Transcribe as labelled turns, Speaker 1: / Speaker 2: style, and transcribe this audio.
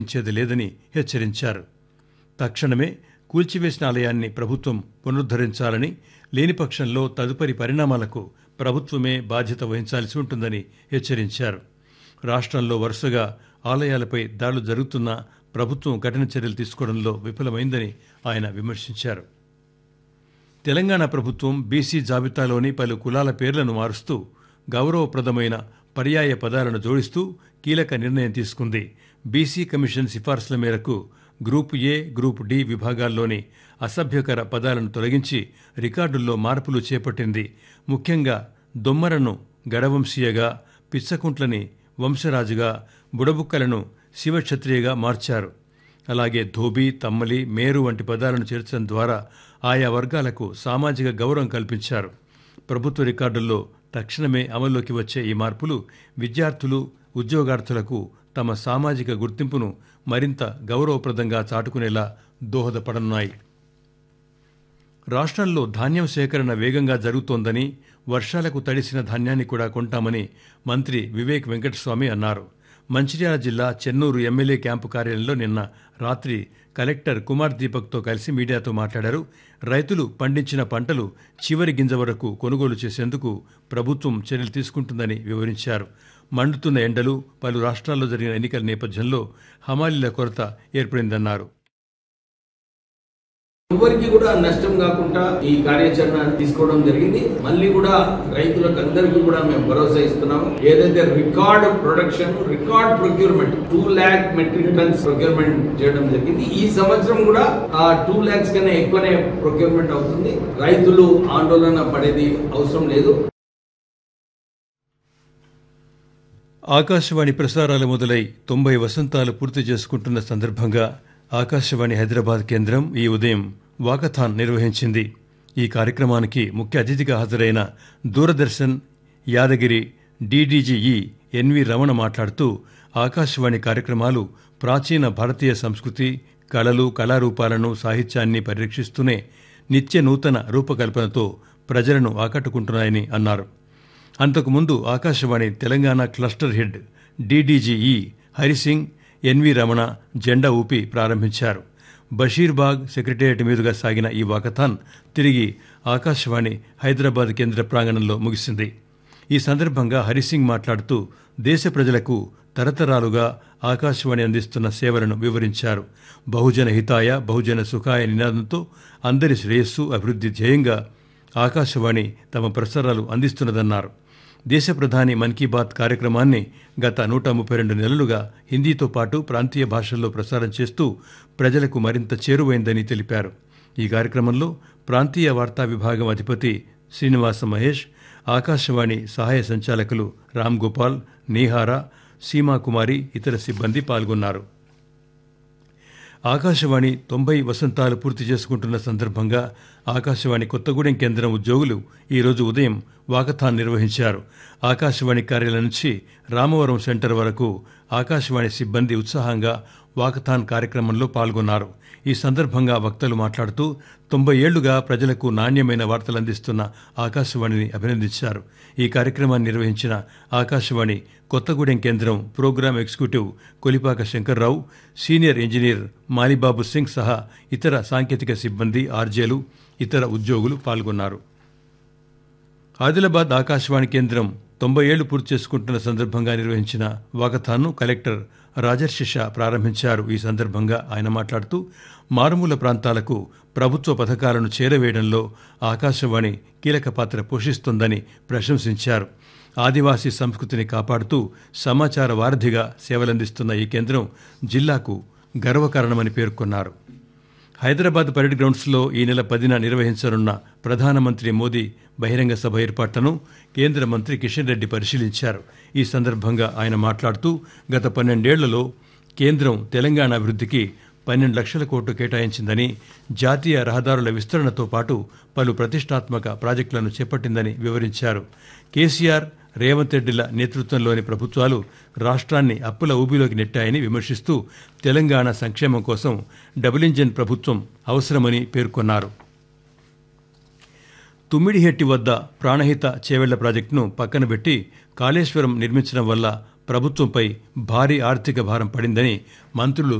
Speaker 1: ఇచ్చేది లేదని హెచ్చరించారు తక్షణమే కూల్చివేసిన ఆలయాన్ని ప్రభుత్వం పునరుద్ధరించాలని లేని పక్షంలో తదుపరి పరిణామాలకు ప్రభుత్వమే బాధ్యత వహించాల్సి ఉంటుందని హెచ్చరించారు రాష్ట్రంలో వరుసగా ఆలయాలపై దాడులు జరుగుతున్నా ప్రభుత్వం కఠిన చర్యలు తీసుకోవడంలో విఫలమైందని ఆయన విమర్శించారు తెలంగాణ ప్రభుత్వం బీసీ జాబితాలోని పలు కులాల పేర్లను మారుస్తూ గౌరవప్రదమైన పర్యాయ పదాలను జోడిస్తూ కీలక నిర్ణయం తీసుకుంది బీసీ కమిషన్ సిఫార్సుల మేరకు గ్రూప్ ఏ గ్రూప్ డి విభాగాల్లోని అసభ్యకర పదాలను తొలగించి రికార్డుల్లో మార్పులు చేపట్టింది ముఖ్యంగా దొమ్మరను గడవంశీయగా పిచ్చకుంట్లని వంశరాజుగా బుడబుక్కలను శివక్షత్రియగా మార్చారు అలాగే ధోబి తమ్మలి మేరు వంటి పదాలను చేర్చడం ద్వారా ఆయా వర్గాలకు సామాజిక గౌరవం కల్పించారు ప్రభుత్వ రికార్డుల్లో తక్షణమే అమల్లోకి వచ్చే ఈ మార్పులు విద్యార్థులు ఉద్యోగార్థులకు తమ సామాజిక గుర్తింపును మరింత గౌరవప్రదంగా చాటుకునేలా దోహదపడనున్నాయి రాష్ట్రంలో ధాన్యం సేకరణ వేగంగా జరుగుతోందని వర్షాలకు తడిసిన ధాన్యాన్ని కూడా కొంటామని మంత్రి వివేక్ వెంకటస్వామి అన్నారు మంచిర్యాల జిల్లా చెన్నూరు ఎమ్మెల్యే క్యాంపు కార్యాలయంలో నిన్న రాత్రి కలెక్టర్ కుమార్ దీపక్తో కలిసి మీడియాతో మాట్లాడారు రైతులు పండించిన పంటలు చివరి గింజ వరకు కొనుగోలు చేసేందుకు ప్రభుత్వం చర్యలు తీసుకుంటుందని వివరించారు మండుతున్న ఎండలు పలు రాష్ట్రాల్లో జరిగిన ఎన్నికల నేపథ్యంలో హమాలీల కొరత ఏర్పడిందన్నారు
Speaker 2: ఎవరికి కూడా నష్టం కాకుండా ఈ కార్యాచరణ తీసుకోవడం జరిగింది మళ్ళీ కూడా రైతులకు అందరికీ కూడా మేము భరోసా ఇస్తున్నాము ఏదైతే record production record procurement two lakh metric tons procurement చేయడం జరిగింది ఈ సంవత్సరం కూడా ఆ టూ ల్యాక్స్ కన్నా ఎక్కువనే ప్రొక్యూర్మెంట్ అవుతుంది రైతులు ఆందోళన పడేది అవసరం లేదు
Speaker 1: ఆకాశవాణి ప్రసారాలు మొదలై తొంభై వసంతాలు పూర్తి చేసుకుంటున్న సందర్భంగా ఆకాశవాణి హైదరాబాద్ కేంద్రం ఈ ఉదయం వాకథాన్ నిర్వహించింది ఈ కార్యక్రమానికి ముఖ్య అతిథిగా హాజరైన దూరదర్శన్ యాదగిరి డీడీజీఈ ఎన్వి రమణ మాట్లాడుతూ ఆకాశవాణి కార్యక్రమాలు ప్రాచీన భారతీయ సంస్కృతి కళలు కళారూపాలను సాహిత్యాన్ని పరిరక్షిస్తూనే నిత్య నూతన రూపకల్పనతో ప్రజలను ఆకట్టుకుంటున్నాయని అన్నారు అంతకుముందు Akashvani Telangana cluster head DDGE Hari Singh NV Ramana జెండా ఊపి ప్రారంభించారు బషీర్బాగ్ సెక్రటేరియట్ మీదుగా సాగిన ఈ వాకథాన్ తిరిగి ఆకాశవాణి హైదరాబాద్ కేంద్ర ప్రాంగణంలో ముగిసింది ఈ సందర్భంగా హరిసింగ్ మాట్లాడుతూ దేశ ప్రజలకు తరతరాలుగా ఆకాశవాణి అందిస్తున్న సేవలను వివరించారు బహుజన హితాయ బహుజన సుఖాయ నినాదంతో అందరి శ్రేయస్సు అభివృద్ధి ధ్యేయంగా ఆకాశవాణి తమ ప్రసారాలు అందిస్తున్నదన్నారు దేశ ప్రధాని మన్ కీ బాత్ కార్యక్రమాన్ని గత నూట ముప్పై రెండు నెలలుగా హిందీతో పాటు ప్రాంతీయ భాషల్లో ప్రసారం చేస్తూ ప్రజలకు మరింత చేరువైందని తెలిపారు ఈ కార్యక్రమంలో ప్రాంతీయ వార్తా విభాగం అధిపతి శ్రీనివాస మహేష్ ఆకాశవాణి సహాయ సంచాలకులు రామ్ గోపాల్ నీహారా సీమాకుమారి ఇతర సిబ్బంది పాల్గొన్నారు ఆకాశవాణి తొంభై వసంతాలు పూర్తి చేసుకుంటున్న సందర్భంగా ఆకాశవాణి కొత్తగూడెం కేంద్రం ఉద్యోగులు ఈరోజు ఉదయం వాకథాన్ నిర్వహించారు ఆకాశవాణి కార్యాలయం నుంచి రామవరం సెంటర్ వరకు ఆకాశవాణి సిబ్బంది ఉత్సాహంగా వాకథాన్ కార్యక్రమంలో పాల్గొన్నారు ఈ సందర్భంగా వక్తలు మాట్లాడుతూ తొంభై ఏళ్లుగా ప్రజలకు నాణ్యమైన వార్తలు అందిస్తున్న ఆకాశవాణిని అభినందించారు ఈ కార్యక్రమాన్ని నిర్వహించిన ఆకాశవాణి కొత్తగూడెం కేంద్రం program executive Kolipaka Shankar Rao senior engineer Malibabu Singh సహా ఇతర సాంకేతిక సిబ్బంది ఆర్జేలు ఇతర ఉద్యోగులు పాల్గొన్నారు ఆదిలాబాద్ ఆకాశవాణి కేంద్రం తొంభై ఏళ్లు పూర్తి చేసుకుంటున్న సందర్భంగా నిర్వహించిన వాకథాన్ను కలెక్టర్ రాజర్షి షా ప్రారంభించారు ఈ సందర్భంగా ఆయన మాట్లాడుతూ మారుమూల ప్రాంతాలకు ప్రభుత్వ పథకాలను చేరవేయడంలో ఆకాశవాణి కీలక పాత్ర పోషిస్తోందని ప్రశంసించారు ఆదివాసీ సంస్కృతిని కాపాడుతూ సమాచార వారధిగా సేవలందిస్తున్న ఈ కేంద్రం జిల్లాకు గర్వకారణమని పేర్కొన్నారు హైదరాబాద్ పరేడ్ గ్రౌండ్స్లో ఈ నెల పదిన నిర్వహించనున్న ప్రధానమంత్రి మోదీ బహిరంగ సభ ఏర్పాట్లను కేంద్ర మంత్రి కిషన్ రెడ్డి పరిశీలించారు ఈ సందర్భంగా ఆయన మాట్లాడుతూ గత పన్నెండేళ్లలో కేంద్రం తెలంగాణ అభివృద్ధికి పన్నెండు లక్షల కోట్లు కేటాయించిందని జాతీయ రహదారుల విస్తరణతో పాటు పలు ప్రతిష్టాత్మక ప్రాజెక్టులను చేపట్టిందని వివరించారు కేసీఆర్ రేవంత్ రెడ్డిల నేతృత్వంలోని ప్రభుత్వాలు రాష్ట్రాన్ని అప్పుల ఊబిలోకి నెట్టాయని విమర్శిస్తూ తెలంగాణ సంక్షేమం కోసం డబుల్ ఇంజిన్ ప్రభుత్వం అవసరమని పేర్కొన్నారు తుమ్మిడిహెట్టి వద్ద ప్రాణహిత చేవెళ్ల ప్రాజెక్టును పక్కన పెట్టి కాళేశ్వరం నిర్మించడం వల్ల ప్రభుత్వంపై భారీ ఆర్థిక భారం పడిందని మంత్రులు